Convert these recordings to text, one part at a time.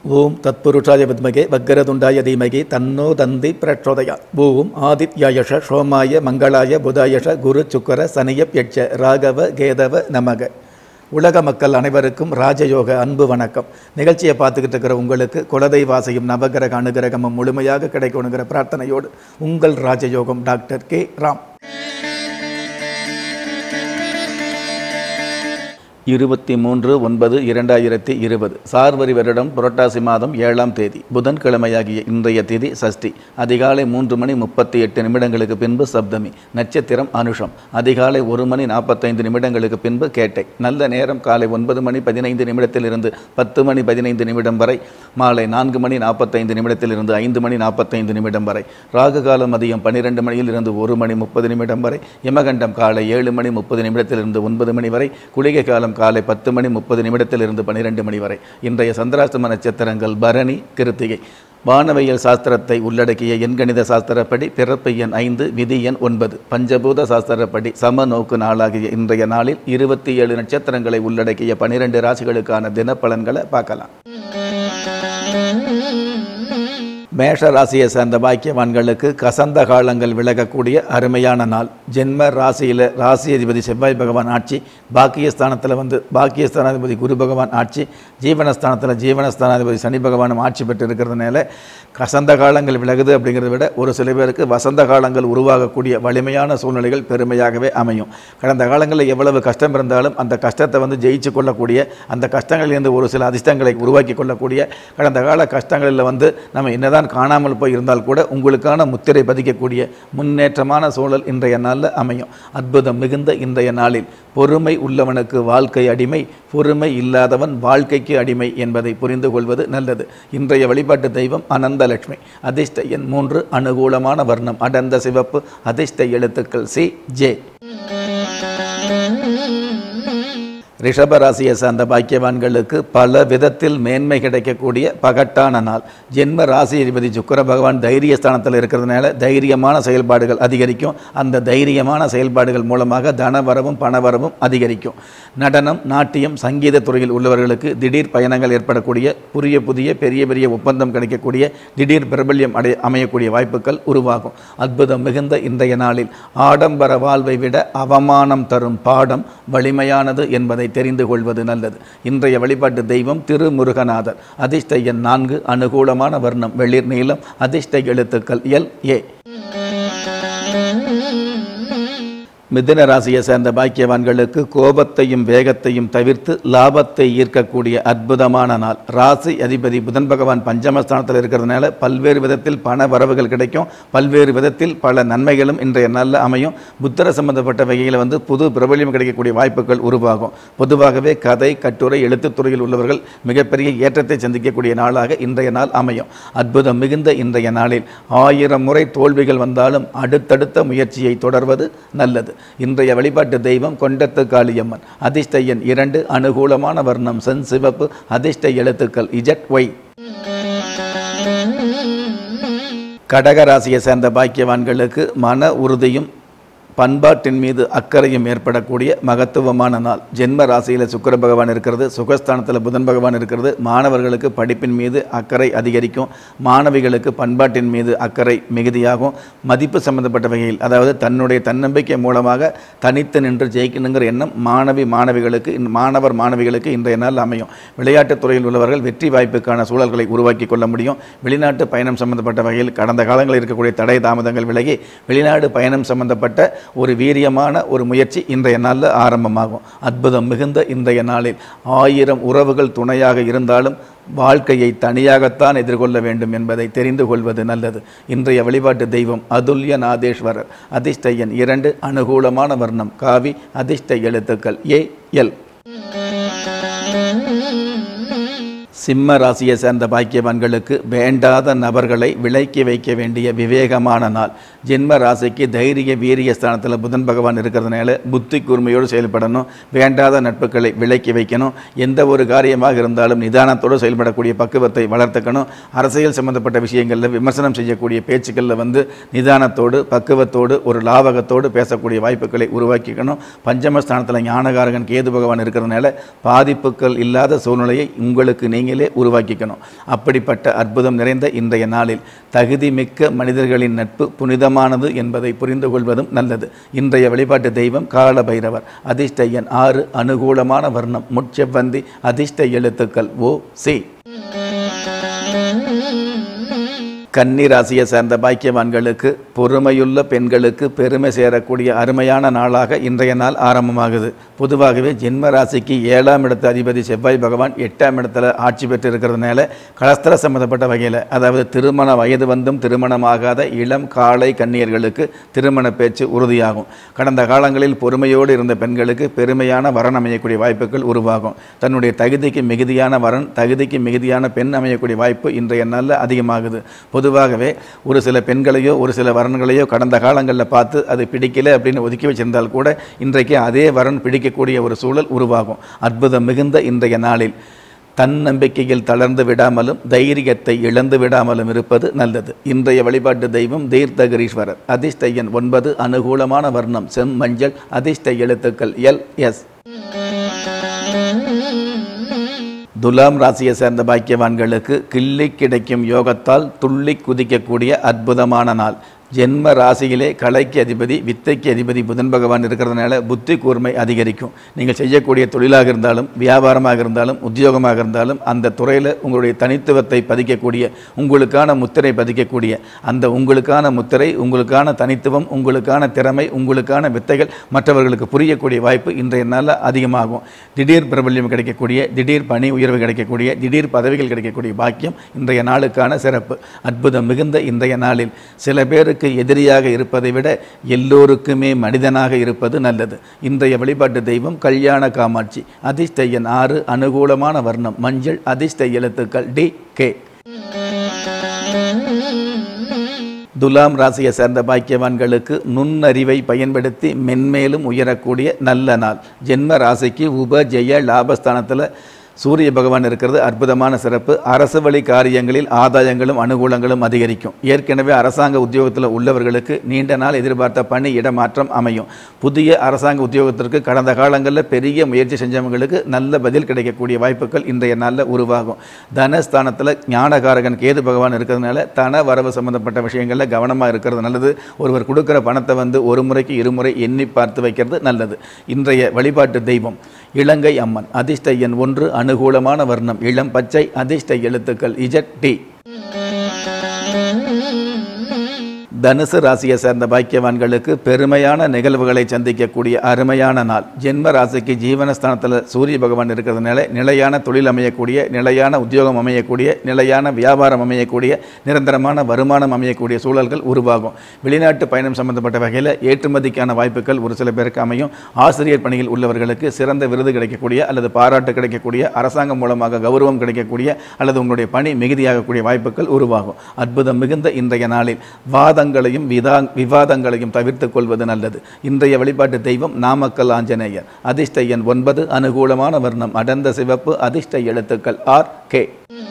ஓம் தத்புருஷாய வித்மகே வக்கரதுண்டாய தீமகி தன்னோ தந்தி பிரச்சோதயா ஓம் ஆதித்யாயஷ சோமாய மங்களாய புதாயஷ குரு சுக்கர சனிய யட்ச ராகவ கேதவ நமக உலக மக்கள் அனைவருக்கும் ராஜயோக அன்பு வணக்கம் நிகழ்ச்சியை பார்த்துக்கிட்டு இருக்கிற உங்களுக்கு குலதெய்வாசையும் நவகிரக அனுகிரகமும் முழுமையாக கிடைக்கணுங்கிற பிரார்த்தனையோடு உங்கள் ராஜயோகம் டாக்டர் கே ராம் இருபத்தி மூன்று ஒன்பது இரண்டாயிரத்தி இருபது சார்வரி வருடம் புரட்டாசி மாதம் ஏழாம் தேதி புதன்கிழமையாகிய இன்றைய தேதி சஷ்டி அதிகாலை மூன்று மணி முப்பத்தி எட்டு நிமிடங்களுக்கு பின்பு சப்தமி நட்சத்திரம் அனுஷம் அதிகாலை ஒரு மணி நாற்பத்தைந்து நிமிடங்களுக்கு பின்பு கேட்டை நல்ல நேரம் காலை ஒன்பது மணி பதினைந்து நிமிடத்திலிருந்து பத்து மணி பதினைந்து நிமிடம் வரை மாலை நான்கு மணி நாற்பத்தைந்து நிமிடத்திலிருந்து ஐந்து மணி நாற்பத்தைந்து நிமிடம் வரை ராகு காலம் மதியம் பன்னிரெண்டு மணியில் இருந்து ஒரு மணி முப்பது நிமிடம் வரை யமகண்டம் காலை ஏழு மணி முப்பது நிமிடத்திலிருந்து ஒன்பது மணி வரை குளிகை காலம் காலை பத்து மணி முப்பது நிமிடத்திலிருந்து பன்னிரெண்டு மணி வரை இன்றைய சந்திராஷ்டம நட்சத்திரங்கள் பரணி கிருத்திகை வானவியல் சாஸ்திரத்தை உள்ளடக்கிய எண்கணித சாஸ்திரப்படி பிறப்பு எண் ஐந்து விதி எண் ஒன்பது பஞ்சபூத சாஸ்திரப்படி சம நோக்கு நாளாகிய இன்றைய நாளில் இருபத்தி ஏழு நட்சத்திரங்களை உள்ளடக்கிய பனிரெண்டு ராசிகளுக்கான தினப்பலன்களை பார்க்கலாம் மேஷ ராசியை சேர்ந்த பாக்கியவான்களுக்கு கசந்த காலங்கள் விலகக்கூடிய அருமையான நாள் ஜென்ம ராசியில் ராசி அதிபதி செவ்வாய் பகவான் ஆட்சி பாக்கியஸ்தானத்தில் வந்து பாக்கியஸ்தானாதிபதி குரு பகவான் ஆட்சி ஜீவனஸ்தானத்தில் ஜீவனஸ்தானாதிபதி சனி பகவானும் ஆட்சி பெற்று இருக்கிறதுனால கசந்த காலங்கள் விலகுது அப்படிங்கிறத விட ஒரு சில பேருக்கு வசந்த காலங்கள் உருவாகக்கூடிய வலிமையான சூழ்நிலைகள் பெருமையாகவே அமையும் கடந்த காலங்களில் எவ்வளவு கஷ்டம் இருந்தாலும் அந்த கஷ்டத்தை வந்து ஜெயிச்சு கொள்ளக்கூடிய அந்த கஷ்டங்களிலிருந்து ஒரு சில அதிர்ஷ்டங்களை உருவாக்கி கொள்ளக்கூடிய கடந்த கால கஷ்டங்களில் வந்து நம்ம என்னதான் காணாமல் போய் இருந்தால் கூட உங்களுக்கான முத்திரை பதிக்கக்கூடிய முன்னேற்றமான சூழல் இன்றைய நாளில் அமையும் அற்புதம் மிகுந்த இன்றைய நாளில் பொறுமை உள்ளவனுக்கு வாழ்க்கை அடிமை பொறுமை இல்லாதவன் வாழ்க்கைக்கு அடிமை என்பதை புரிந்து கொள்வது நல்லது இன்றைய வழிபாட்டு தெய்வம் அனந்தலட்சுமி அதிர்ஷ்ட எண் மூன்று அனுகூலமான வர்ணம் அடர்ந்த சிவப்பு அதிர்ஷ்ட எழுத்துக்கள் சி ஜே ரிஷபராசியை சார்ந்த பாக்கியவான்களுக்கு பல விதத்தில் மேன்மை கிடைக்கக்கூடிய பகட்டான நாள் ஜென்ம ராசி அதிபதி சுக்கர பகவான் தைரியஸ்தானத்தில் இருக்கிறதுனால தைரியமான செயல்பாடுகள் அதிகரிக்கும் அந்த தைரியமான செயல்பாடுகள் மூலமாக தனவரவும் பணவரவும் அதிகரிக்கும் நடனம் நாட்டியம் சங்கீத துறையில் உள்ளவர்களுக்கு திடீர் பயணங்கள் ஏற்படக்கூடிய புதிய புதிய பெரிய பெரிய ஒப்பந்தம் கிடைக்கக்கூடிய திடீர் பிரபல்யம் அடைய அமையக்கூடிய வாய்ப்புகள் உருவாகும் அற்புதம் மிகுந்த இன்றைய நாளில் ஆடம்பர வாழ்வை விட அவமானம் தரும் பாடம் வலிமையானது என்பதை தெரிந்து கொள்வது நல்லது இன்றைய வழிபாட்டு தெய்வம் திருமுருகநாதர் அதிர்ஷ்ட எண் நான்கு அனுகூலமான வர்ணம் வெளிர் நீளம் அதிர்ஷ்ட எழுத்துக்கள் எல் ஏ மிதுன ராசியை சேர்ந்த பாக்கியவான்களுக்கு கோபத்தையும் வேகத்தையும் தவிர்த்து லாபத்தை ஈர்க்கக்கூடிய அற்புதமான நாள் ராசி அதிபதி புதன் பகவான் பஞ்சமஸ்தானத்தில் இருக்கிறதுனால பல்வேறு விதத்தில் பண வரவுகள் கிடைக்கும் பல்வேறு விதத்தில் பல நன்மைகளும் இன்றைய நாளில் அமையும் புத்தர சம்பந்தப்பட்ட வகையில் வந்து புது பிரபலியம் கிடைக்கக்கூடிய வாய்ப்புகள் உருவாகும் பொதுவாகவே கதை கட்டுரை எழுத்துத்துறையில் உள்ளவர்கள் மிகப்பெரிய ஏற்றத்தை சந்திக்கக்கூடிய நாளாக இன்றைய நாள் அமையும் அற்புதம் மிகுந்த இன்றைய நாளில் ஆயிரம் முறை தோல்விகள் வந்தாலும் அடுத்தடுத்த முயற்சியை தொடர்வது நல்லது இன்றைய வழிபாட்டு தெய்வம் கொண்டத்து காளியம்மன் அதிர்ஷ்ட எண் இரண்டு அனுகூலமான வர்ணம் சென் சிவப்பு அதிர்ஷ்ட எழுத்துக்கள் இஜட் ஒய் கடக ராசியை சேர்ந்த பாக்கியவான்களுக்கு மன உறுதியும் பண்பாட்டின் மீது அக்கறையும் ஏற்படக்கூடிய மகத்துவமான நாள் ஜென்ம ராசியில் சுக்கர பகவான் இருக்கிறது சுகஸ்தானத்தில் புதன் பகவான் இருக்கிறது மாணவர்களுக்கு படிப்பின் மீது அக்கறை அதிகரிக்கும் மாணவிகளுக்கு பண்பாட்டின் மீது அக்கறை மிகுதியாகும் மதிப்பு சம்பந்தப்பட்ட வகையில் அதாவது தன்னுடைய தன்னம்பிக்கை மூலமாக தனித்து நின்று ஜெயிக்கணுங்கிற எண்ணம் மாணவி மாணவிகளுக்கு மாணவர் மாணவிகளுக்கு இன்றைய நாள் அமையும் விளையாட்டுத் துறையில் உள்ளவர்கள் வெற்றி வாய்ப்புக்கான சூழல்களை உருவாக்கி கொள்ள முடியும் வெளிநாட்டு பயணம் சம்பந்தப்பட்ட வகையில் கடந்த காலங்களில் இருக்கக்கூடிய தடை தாமதங்கள் விலகி வெளிநாடு பயணம் சம்பந்தப்பட்ட ஒரு வீரியமான ஒரு முயற்சி இன்றைய நாளில் ஆரம்பமாகும் அற்புதம் மிகுந்த இன்றைய நாளில் ஆயிரம் உறவுகள் துணையாக இருந்தாலும் வாழ்க்கையை தனியாகத்தான் எதிர்கொள்ள வேண்டும் என்பதை தெரிந்து கொள்வது நல்லது இன்றைய வழிபாட்டு தெய்வம் அதுல்ய நாதேஸ்வரர் அதிர்ஷ்ட எண் இரண்டு அனுகூலமான வர்ணம் காவி அதிர்ஷ்ட எழுத்துக்கள் ஏ எல் சிம்ம ராசியை சேர்ந்த பாக்கியவான்களுக்கு வேண்டாத நபர்களை விலக்கி வைக்க வேண்டிய விவேகமான நாள் ஜென்ம ராசிக்கு தைரிய வீரிய ஸ்தானத்தில் புதன் பகவான் இருக்கிறதுனால புத்தி கூர்மையோடு செயல்படணும் வேண்டாத நட்புகளை விலக்கி வைக்கணும் எந்த ஒரு காரியமாக இருந்தாலும் நிதானத்தோடு செயல்படக்கூடிய பக்குவத்தை வளர்த்துக்கணும் அரசியல் சம்பந்தப்பட்ட விஷயங்களில் விமர்சனம் செய்யக்கூடிய பேச்சுக்களில் வந்து நிதானத்தோடு பக்குவத்தோடு ஒரு லாவகத்தோடு பேசக்கூடிய வாய்ப்புகளை உருவாக்கிக்கணும் பஞ்சமஸ்தானத்தில் ஞானகாரகன் கேது பகவான் இருக்கிறதுனால பாதிப்புகள் இல்லாத சூழ்நிலையை உங்களுக்கு நீங்கள் நீங்களே உருவாக்கிக்கணும் அப்படிப்பட்ட அற்புதம் நிறைந்த இன்றைய நாளில் தகுதிமிக்க மனிதர்களின் நட்பு புனிதமானது என்பதை புரிந்து கொள்வதும் நல்லது இன்றைய வழிபாட்டு தெய்வம் கால பைரவர் அதிர்ஷ்ட எண் ஆறு அனுகூலமான வர்ணம் முட்செவ்வந்தி அதிர்ஷ்ட எழுத்துக்கள் ஓ சி கன்னி ராசியை சேர்ந்த பாக்கியவான்களுக்கு பொறுமையுள்ள பெண்களுக்கு பெருமை சேரக்கூடிய அருமையான நாளாக இன்றைய நாள் ஆரம்பமாகுது பொதுவாகவே ஜென்ம ராசிக்கு ஏழாம் இடத்து அதிபதி செவ்வாய் பகவான் எட்டாம் இடத்துல ஆட்சி பெற்று இருக்கிறதுனால கலஸ்திர சம்பந்தப்பட்ட வகையில் அதாவது திருமண வயது வந்தும் திருமணமாகாத இளம் காளை கன்னியர்களுக்கு திருமண பேச்சு உறுதியாகும் கடந்த காலங்களில் பொறுமையோடு இருந்த பெண்களுக்கு பெருமையான வரன் அமையக்கூடிய வாய்ப்புகள் உருவாகும் தன்னுடைய தகுதிக்கு மிகுதியான வரன் தகுதிக்கு மிகுதியான பெண் அமையக்கூடிய வாய்ப்பு இன்றைய நாளில் அதிகமாகுது பொதுவாகவே ஒரு சில பெண்களையோ ஒரு சில வரன்களையோ கடந்த காலங்களில் பார்த்து அது பிடிக்கல அப்படின்னு ஒதுக்கி வச்சிருந்தால் கூட இன்றைக்கு அதே வரன் பிடிக்கக்கூடிய ஒரு சூழல் உருவாகும் அற்புதம் மிகுந்த இன்றைய நாளில் தன்னம்பிக்கையில் தளர்ந்து விடாமலும் தைரியத்தை இழந்து விடாமலும் இருப்பது நல்லது இன்றைய வழிபாட்டு தெய்வம் தீர்த்தகிரீஸ்வரர் அதிர்ஷ்ட எண் ஒன்பது அனுகூலமான வர்ணம் செம் மஞ்சள் அதிர்ஷ்ட எழுத்துக்கள் எல் எஸ் துலாம் ராசியை சேர்ந்த பாக்கியவான்களுக்கு கிள்ளி கிடைக்கும் யோகத்தால் துள்ளி குதிக்கக்கூடிய அற்புதமான நாள் ஜென்ம ராசியிலே கலைக்கு அதிபதி வித்தைக்கு அதிபதி புதன் பகவான் இருக்கிறதுனால புத்தி கூர்மை அதிகரிக்கும் நீங்கள் செய்யக்கூடிய தொழிலாக இருந்தாலும் வியாபாரமாக இருந்தாலும் உத்தியோகமாக இருந்தாலும் அந்த துறையில் உங்களுடைய தனித்துவத்தை பதிக்கக்கூடிய உங்களுக்கான முத்திரை பதிக்கக்கூடிய அந்த உங்களுக்கான முத்திரை உங்களுக்கான தனித்துவம் உங்களுக்கான திறமை உங்களுக்கான வித்தைகள் மற்றவர்களுக்கு புரியக்கூடிய வாய்ப்பு இன்றைய நாளில் அதிகமாகும் திடீர் பிரபல்யம் கிடைக்கக்கூடிய திடீர் பணி உயர்வு கிடைக்கக்கூடிய திடீர் பதவிகள் கிடைக்கக்கூடிய பாக்கியம் இன்றைய நாளுக்கான சிறப்பு அற்புதம் மிகுந்த இன்றைய நாளில் சில பேருக்கு எதிரியாக இருப்பதை விட எல்லோருக்குமே மனிதனாக இருப்பது நல்லது இன்றைய வழிபாட்டு தெய்வம் கல்யாண காமாட்சி அதிர்ஷ்ட எண் ஆறு அனுகூலமான வர்ணம் மஞ்சள் அதிர்ஷ்ட எழுத்துக்கள் டி கே துலாம் ராசியை சேர்ந்த பாக்கியவான்களுக்கு நுண்ணறிவை பயன்படுத்தி மென்மேலும் உயரக்கூடிய நல்ல நாள் ஜென்ம ராசிக்கு உப ஜெய லாபஸ்தானத்தில் சூரிய பகவான் இருக்கிறது அற்புதமான சிறப்பு அரசு வழி காரியங்களில் ஆதாயங்களும் அனுகூலங்களும் அதிகரிக்கும் ஏற்கனவே அரசாங்க உத்தியோகத்தில் உள்ளவர்களுக்கு நீண்ட நாள் எதிர்பார்த்த பணி இடமாற்றம் அமையும் புதிய அரசாங்க உத்தியோகத்திற்கு கடந்த காலங்களில் பெரிய முயற்சி செஞ்சவங்களுக்கு நல்ல பதில் கிடைக்கக்கூடிய வாய்ப்புகள் இன்றைய நாளில் உருவாகும் தனஸ்தானத்தில் ஞானகாரகன் கேது பகவான் இருக்கிறதுனால தன வரவு சம்பந்தப்பட்ட விஷயங்களில் கவனமாக இருக்கிறது நல்லது ஒருவர் கொடுக்குற பணத்தை வந்து ஒரு முறைக்கு இருமுறை எண்ணி பார்த்து வைக்கிறது நல்லது இன்றைய வழிபாட்டு தெய்வம் இலங்கை அம்மன் அதிர்ஷ்ட எண் ஒன்று அனுகூலமான வர்ணம் இளம் பச்சை அதிர்ஷ்ட எழுத்துக்கள் இஜட் டி தனுசு ராசியை சேர்ந்த பாக்கியவான்களுக்கு பெருமையான நிகழ்வுகளை சந்திக்கக்கூடிய அருமையான நாள் ஜென்ம ராசிக்கு ஜீவனஸ்தானத்தில் சூரிய பகவான் இருக்கிறதுனால நிலையான தொழில் அமையக்கூடிய நிலையான உத்தியோகம் அமையக்கூடிய நிலையான வியாபாரம் அமையக்கூடிய நிரந்தரமான வருமானம் அமையக்கூடிய சூழல்கள் உருவாகும் வெளிநாட்டு பயணம் சம்பந்தப்பட்ட வகையில் ஏற்றுமதிக்கான வாய்ப்புகள் ஒரு சில பேருக்கு அமையும் ஆசிரியர் பணியில் உள்ளவர்களுக்கு சிறந்த விருது கிடைக்கக்கூடிய அல்லது பாராட்டு கிடைக்கக்கூடிய அரசாங்கம் மூலமாக கௌரவம் கிடைக்கக்கூடிய அல்லது உங்களுடைய பணி மிகுதியாகக்கூடிய வாய்ப்புகள் உருவாகும் அற்புதம் மிகுந்த இன்றைய நாளில் வாதங்களையும் விதா விவாதங்களையும் தவிர்த்து கொள்வது நல்லது இன்றைய வழிபாட்டு தெய்வம் நாமக்கல் ஆஞ்சநேயர் அதிர்ஷ்ட எண் ஒன்பது அனுகூலமான வர்ணம் அடர்ந்த சிவப்பு அதிர்ஷ்ட எழுத்துக்கள் ஆர் கே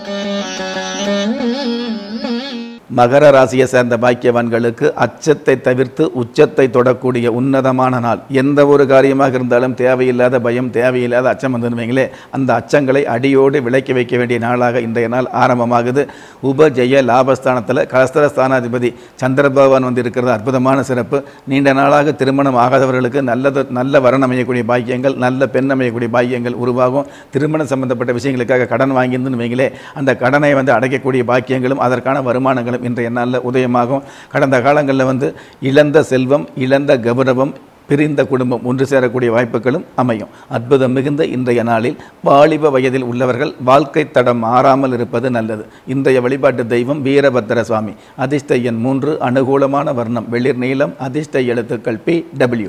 மகர ராசியை சேர்ந்த பாக்கியவான்களுக்கு அச்சத்தை தவிர்த்து உச்சத்தை தொடக்கூடிய உன்னதமான நாள் எந்த ஒரு காரியமாக இருந்தாலும் தேவையில்லாத பயம் தேவையில்லாத அச்சம் வந்துருவீங்களே அந்த அச்சங்களை அடியோடு விலக்கி வைக்க வேண்டிய நாளாக இன்றைய நாள் ஆரம்பமாகுது உப ஜெய லாபஸ்தானத்தில் கலஸ்தர ஸ்தானாதிபதி சந்திர பகவான் வந்து இருக்கிறது அற்புதமான சிறப்பு நீண்ட நாளாக திருமணம் ஆகாதவர்களுக்கு நல்லது நல்ல வரன் அமையக்கூடிய பாக்கியங்கள் நல்ல பெண் அமையக்கூடிய பாக்கியங்கள் உருவாகும் திருமணம் சம்பந்தப்பட்ட விஷயங்களுக்காக கடன் வாங்கியிருந்துன்னு வைங்களே அந்த கடனை வந்து அடைக்கக்கூடிய பாக்கியங்களும் அதற்கான வருமானங்களும் இன்றைய நாளில் உதயமாகும் கடந்த காலங்களில் வந்து இழந்த செல்வம் இழந்த கௌரவம் பிரிந்த குடும்பம் ஒன்று சேரக்கூடிய வாய்ப்புகளும் அமையும் அற்புதம் மிகுந்த இன்றைய நாளில் வாலிப வயதில் உள்ளவர்கள் வாழ்க்கை தடம் மாறாமல் இருப்பது நல்லது இன்றைய வழிபாட்டு தெய்வம் வீரபத்திர சுவாமி அதிர்ஷ்ட எண் மூன்று அனுகூலமான வர்ணம் வெளிர் நீளம் அதிர்ஷ்ட எழுத்துக்கள் பி டபிள்யூ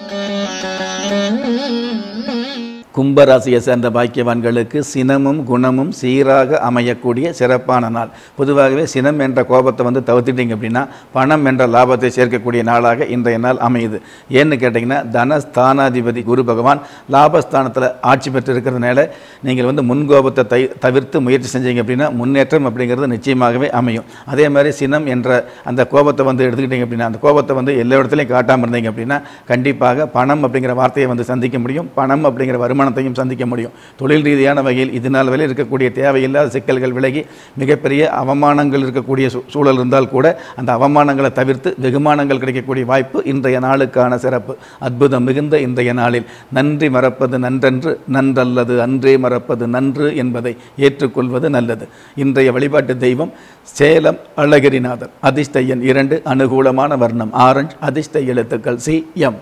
கும்பராசியை சேர்ந்த பாக்கியவான்களுக்கு சினமும் குணமும் சீராக அமையக்கூடிய சிறப்பான நாள் பொதுவாகவே சினம் என்ற கோபத்தை வந்து தவிர்த்துட்டீங்க அப்படின்னா பணம் என்ற லாபத்தை சேர்க்கக்கூடிய நாளாக இன்றைய நாள் அமையுது ஏன்னு கேட்டிங்கன்னா தனஸ்தானாதிபதி குரு பகவான் லாபஸ்தானத்தில் ஆட்சி பெற்று இருக்கிறதுனால நீங்கள் வந்து முன்கோபத்தை தை தவிர்த்து முயற்சி செஞ்சீங்க அப்படின்னா முன்னேற்றம் அப்படிங்கிறது நிச்சயமாகவே அமையும் அதே மாதிரி சினம் என்ற அந்த கோபத்தை வந்து எடுத்துக்கிட்டீங்க அப்படின்னா அந்த கோபத்தை வந்து எல்லா இடத்துலையும் காட்டாமல் இருந்தீங்க அப்படின்னா கண்டிப்பாக பணம் அப்படிங்கிற வார்த்தையை வந்து சந்திக்க முடியும் பணம் அப்படிங்கிற வருமானம் அவமானத்தையும் சந்திக்க முடியும் தொழில் ரீதியான வகையில் இது நாள் வரை இருக்கக்கூடிய தேவையில்லாத சிக்கல்கள் விலகி மிகப்பெரிய அவமானங்கள் இருக்கக்கூடிய சூ- சூழல் இருந்தால் கூட அந்த அவமானங்களை தவிர்த்து வெகுமானங்கள் கிடைக்கக்கூடிய வாய்ப்பு இன்றைய நாளுக்கான சிறப்பு அற்புதம் மிகுந்த இன்றைய நாளில் நன்றி மறப்பது நன்றன்று நன்றல்லது அன்றே மறப்பது நன்று என்பதை ஏற்றுக்கொள்வது நல்லது இன்றைய வழிபாட்டு தெய்வம் சேலம் அழகிரிநாதர் அதிர்ஷ்ட எண் இரண்டு அனுகூலமான வர்ணம் ஆரஞ்சு அதிர்ஷ்ட எழுத்துக்கள் சி எம்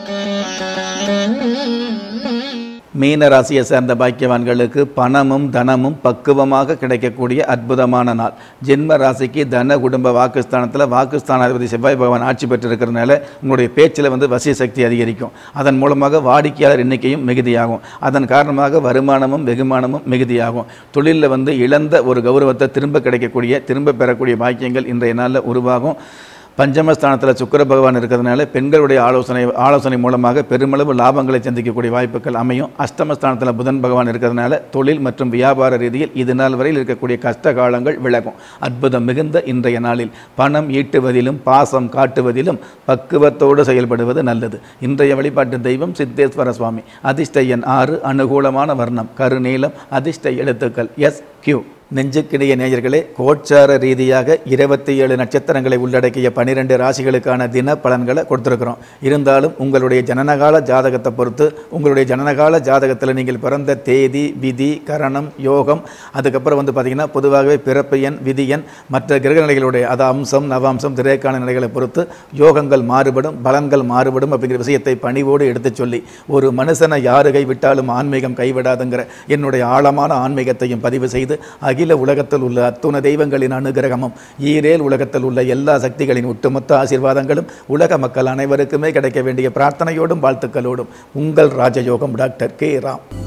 மீன ராசியை சேர்ந்த பாக்கியவான்களுக்கு பணமும் தனமும் பக்குவமாக கிடைக்கக்கூடிய அற்புதமான நாள் ஜென்ம ராசிக்கு தன குடும்ப வாக்குஸ்தானத்தில் வாக்குஸ்தானாதிபதி செவ்வாய் பகவான் ஆட்சி பெற்றிருக்கிறதுனால உங்களுடைய பேச்சில் வந்து வசிய சக்தி அதிகரிக்கும் அதன் மூலமாக வாடிக்கையாளர் எண்ணிக்கையும் மிகுதியாகும் அதன் காரணமாக வருமானமும் வெகுமானமும் மிகுதியாகும் தொழிலில் வந்து இழந்த ஒரு கௌரவத்தை திரும்ப கிடைக்கக்கூடிய திரும்ப பெறக்கூடிய பாக்கியங்கள் இன்றைய நாளில் உருவாகும் பஞ்சமஸ்தானத்தில் சுக்கிர பகவான் இருக்கிறதுனால பெண்களுடைய ஆலோசனை ஆலோசனை மூலமாக பெருமளவு லாபங்களை சந்திக்கக்கூடிய வாய்ப்புகள் அமையும் அஷ்டமஸ்தானத்தில் புதன் பகவான் இருக்கிறதுனால தொழில் மற்றும் வியாபார ரீதியில் இது நாள் வரையில் இருக்கக்கூடிய கஷ்ட காலங்கள் விலகும் அற்புதம் மிகுந்த இன்றைய நாளில் பணம் ஈட்டுவதிலும் பாசம் காட்டுவதிலும் பக்குவத்தோடு செயல்படுவது நல்லது இன்றைய வழிபாட்டு தெய்வம் சித்தேஸ்வர சுவாமி அதிர்ஷ்ட எண் ஆறு அனுகூலமான வர்ணம் கருநீலம் அதிர்ஷ்ட எழுத்துக்கள் எஸ் கியூ நெஞ்சுக்கிடைய நேயர்களே கோச்சார ரீதியாக இருபத்தி ஏழு நட்சத்திரங்களை உள்ளடக்கிய பனிரெண்டு ராசிகளுக்கான தின பலன்களை கொடுத்துருக்குறோம் இருந்தாலும் உங்களுடைய ஜனனகால ஜாதகத்தை பொறுத்து உங்களுடைய ஜனனகால ஜாதகத்தில் நீங்கள் பிறந்த தேதி விதி கரணம் யோகம் அதுக்கப்புறம் வந்து பார்த்திங்கன்னா பொதுவாகவே பிறப்பு எண் விதி எண் மற்ற கிரக நிலைகளுடைய அது அம்சம் நவாம்சம் திரைக்கான நிலைகளை பொறுத்து யோகங்கள் மாறுபடும் பலன்கள் மாறுபடும் அப்படிங்கிற விஷயத்தை பணிவோடு எடுத்துச் சொல்லி ஒரு மனுஷனை யாரு கைவிட்டாலும் ஆன்மீகம் கைவிடாதுங்கிற என்னுடைய ஆழமான ஆன்மீகத்தையும் பதிவு செய்து அகில உலகத்தில் உள்ள அத்துண தெய்வங்களின் அனுகிரகமும் ஈரேல் உலகத்தில் உள்ள எல்லா சக்திகளின் ஒட்டுமொத்த ஆசீர்வாதங்களும் உலக மக்கள் அனைவருக்குமே கிடைக்க வேண்டிய பிரார்த்தனையோடும் வாழ்த்துக்களோடும் உங்கள் ராஜயோகம் டாக்டர் கே ராம்